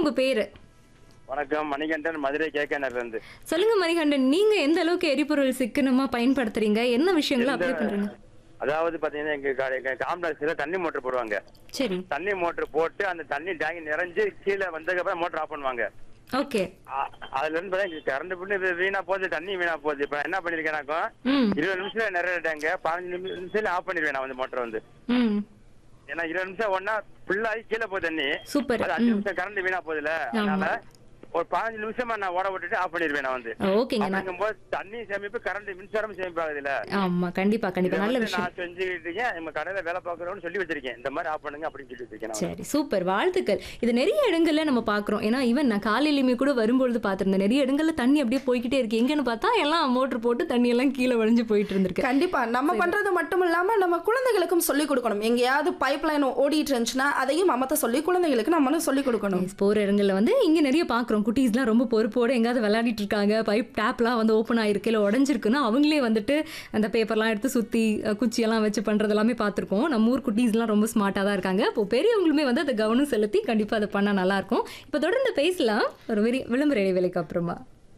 உங்க பேரு வணக்கம் மணிகண்டன் மதுரை கேக்கனர்ல இருந்து சொல்லுங்க மணிகண்டன் நீங்க எந்த அளவுக்கு எரிபொருள் சிக்கனமா பயன்படுத்துறீங்க என்ன விஷயங்களை அப்ளை பண்றீங்க அதாவது பாத்தீங்கன்னா எங்க கா- எங்க காம்ப்ளெக்ஸ்ல தண்ணி மோட்டர் போடுவாங்க சரி தண்ணி மோட்டர் போட்டு அந்த தண்ணி டேங்கி நிறைஞ்சு கீழே வந்ததுக்கு அப்புறம் மோட்டர் ஆஃப் பண்ணுவாங்க ஓகே அ- அதுல இருந்து பாத்தீங்கன்னா கரண்ட் பின்னு வீணா போகுது தண்ணி வீணா போகுது இப்ப நான் என்ன பண்ணிருக்கேனாக்கா ம் இருபது நிமிஷத்துல நிறைய டேங்க பதினஞ்சு நிமிஷத்துல ஆஃப் பண்ணிடுவேன் நான் வந்து மோட்டர் வந்து ம் ஏன்னா இருபது நிமிஷம் ஒன்னா ஃபுல்லாகி கீழே போகுது தண்ணி சூப்பர் அது அஞ்சு ம் நிமிஷம் கரண்ட் வீணா போகுதுல அதனால ஒரு பதினஞ்சு நிமிஷமா நான் ஓட விட்டுட்டு ஆஃப் பண்ணிடுவேன் நான் வந்து ஓகேங்க நான் அப்படிங்கும்போது தண்ணி சேமிப்பு கரண்ட் மின்சாரம் சேமிப்பு ஆகுதுல்ல ஆமா கண்டிப்பா கண்டிப்பா இதை நல்ல வந்து விஷயம் நான் செஞ்சுக்கிட்டு இருக்கேன் நம்ம கடையில வேலை பார்க்கறோம்னு சொல்லி வச்சிருக்கேன் இந்த மாதிரி ஆஃப் பண்ணுங்க அப்படின்னு சொல்லி வச்சிருக்கேன் நான். சரி சூப்பர் வாழ்த்துக்கள் இது நிறைய இடங்கள்ல நம்ம பாக்குறோம் ஏன்னா ஈவன் நான் காலையிலுமே கூட வரும்பொழுது பார்த்திருந்தேன் நிறைய இடங்கள்ல தண்ணி அப்படியே போய்க்கிட்டே இருக்கு எங்கன்னு பார்த்தா எல்லாம் மோட்டர் போட்டு தண்ணி எல்லாம் கீழே வழிஞ்சு போயிட்டு இருந்திருக்கு கண்டிப்பா நம்ம பண்றது மட்டும் இல்லாம நம்ம குழந்தைகளுக்கும் சொல்லி கொடுக்கணும் எங்கேயாவது பைப் லைன் ஓடிட்டு இருந்துச்சுன்னா அதையும் அமத்த சொல்லி குழந்தைகளுக்கு நம்மளும் சொல்லி கொடுக்கணும் Yes, போற இடங்கள்ல வந்து இங்க நிறைய பாக்குறோம் குட்டீஸ்லாம் ரொம்ப பொறுப்போட எங்காவது விளையாடிட்டு இருக்காங்க பைப் டேப்லாம் வந்து ஓப்பன் ஆயிருக்கு இல்லை உடஞ்சிருக்குன்னா அவங்களே வந்துட்டு அந்த பேப்பர்லாம் எடுத்து சுத்தி அஹ், குச்சியெல்லாம் வச்சு பண்றது எல்லாமே பார்த்துருக்கோம் நம்ம ஊர் குட்டீஸ்லாம் ரொம்ப ஸ்மார்ட்டாக தான் இருக்காங்க இப்போ பெரியவங்களுமே வந்து அதை கவனம் செலுத்தி கண்டிப்பா அதை பண்ணா நல்லா இருக்கும் இப்போ தொடர்ந்து பேசலாம் ஒரு வெறி விளம்பர இடைவேளைக்கு அப்புறமா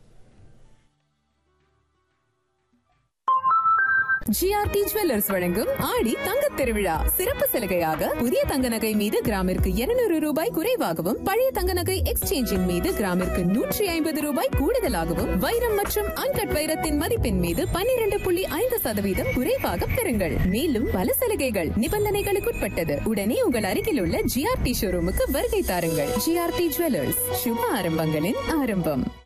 ஜிஆர்டி ஜுவல்லர்ஸ் வழங்கும் ஆடி தங்கத் திருவிழா சிறப்பு சலுகையாக புதிய தங்க நகை மீது கிராமிற்கு 200 ரூபாய் குறைவாகவும் பழைய தங்க நகை எக்ஸ்சேஞ்சின் மீது கிராமிற்கு நூற்றி ஐம்பது ரூபாய் கூடுதலாகவும் வைரம் மற்றும் அன்கட் வைரத்தின் மதிப்பின் மீது 12.5% புள்ளி ஐந்து சதவீதம் குறைவாக பெறுங்கள் மேலும் பல சலுகைகள் நிபந்தனைகளுக்குட்பட்டது உடனே உங்கள் அருகில் உள்ள ஜிஆர்டி ஷோரூமுக்கு வருகை தாருங்கள் ஜிஆர்டி ஜுவல்லர்ஸ் சுப ஆரம்பங்களின் ஆரம்பம்